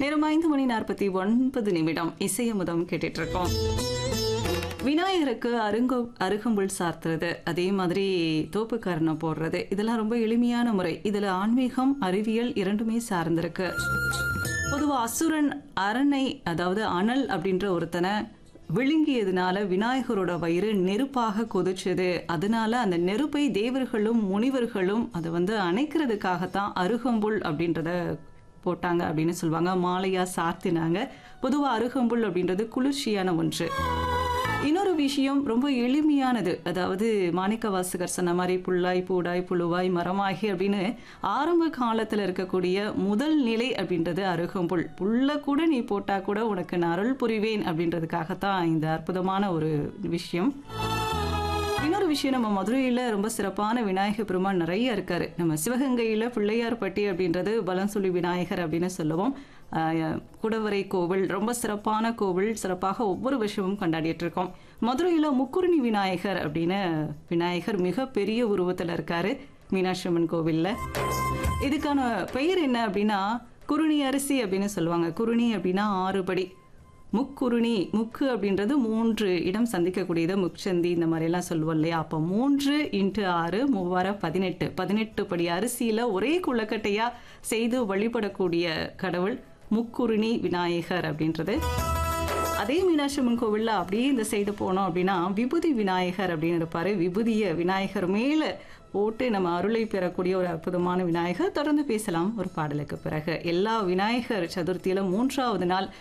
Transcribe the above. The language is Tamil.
நேரம் ஐந்து மணி நாற்பத்தி ஒன்பது நிமிடம் இசையமுதம் கேட்டுட்டு இருக்கோம் விநாயகருக்கு அருங்க அருகம்புல் சார்த்துறது அதே மாதிரி தோப்புக்காரணம் போடுறது இதெல்லாம் ரொம்ப எளிமையான முறை இதுல ஆன்மீகம் அறிவியல் இரண்டுமே சார்ந்திருக்கு பொதுவா அசுரன் அரணை அதாவது அனல் அப்படின்ற ஒருத்தனை விழுங்கியதுனால விநாயகரோட வயிறு நெருப்பாக கொதிச்சது அதனால அந்த நெருப்பை தேவர்களும் முனிவர்களும் அதை வந்து அணைக்கிறதுக்காகத்தான் அருகம்புல் அப்படின்றத போட்டாங்க அப்படின்னு சொல்லுவாங்க மாலையா சாத்தினாங்க பொதுவா அருகம்புல் அப்படின்றது குளிர்ச்சியான ஒன்று இன்னொரு விஷயம் ரொம்ப எளிமையானது அதாவது மாணிக்க வாசகர் சொன்ன மாதிரி புல்லாய் பூடாய் புழுவாய் மரமாகி அப்படின்னு ஆரம்ப காலத்துல இருக்கக்கூடிய முதல் நிலை அப்படின்றது அருகம்புல் புல்ல கூட நீ போட்டா கூட உனக்கு நான் அருள் புரிவேன் அப்படின்றதுக்காகத்தான் இந்த அற்புதமான ஒரு விஷயம் இன்னொரு விஷயம் நம்ம மதுரையில் ரொம்ப சிறப்பான விநாயகர் பெருமான் நிறைய இருக்காரு நம்ம சிவகங்கையில் பிள்ளையார்பட்டி அப்படின்றது பலன்சுழி விநாயகர் அப்படின்னு சொல்லுவோம் ஆஹ், குடவரை கோவில் ரொம்ப சிறப்பான கோவில் சிறப்பாக ஒவ்வொரு விஷயமும் கொண்டாடிட்டு இருக்கோம் மதுரையில் முக்குருணி விநாயகர் அப்படின்னு விநாயகர் மிகப்பெரிய உருவத்தில் இருக்காரு மீனாட்சி அம்மன் கோவிலில் இதுக்கான பெயர் என்ன அப்படின்னா குருணி அரிசி அப்படின்னு சொல்லுவாங்க குருணி அப்படின்னா ஆறுபடி முக்குருணி முக்கு அப்படின்றது மூன்று இடம் சந்திக்கக்கூடியது முச்சந்தி இந்த மாதிரிலாம் சொல்லுவோம் இல்லையா அப்போ மூன்று இன்ட்டு ஆறு மூவாயிரம் பதினெட்டு பதினெட்டு படி அரிசியில் ஒரே குளக்கட்டையாக செய்து வழிபடக்கூடிய கடவுள் முக்குருணி விநாயகர் அப்படின்றது அதே மீனாட்சி அம்மன் கோவிலில் அப்படியே இந்த சைடு போனோம் அப்படின்னா விபூதி விநாயகர் அப்படின்னு இருப்பாரு விபூதிய விநாயகர் மேலே போட்டு நம்ம அருளை பெறக்கூடிய ஒரு அற்புதமான விநாயகர் தொடர்ந்து பேசலாம் ஒரு பாடலுக்கு பிறகு எல்லா விநாயகர் சதுர்த்தியிலும் மூன்றாவது நாள்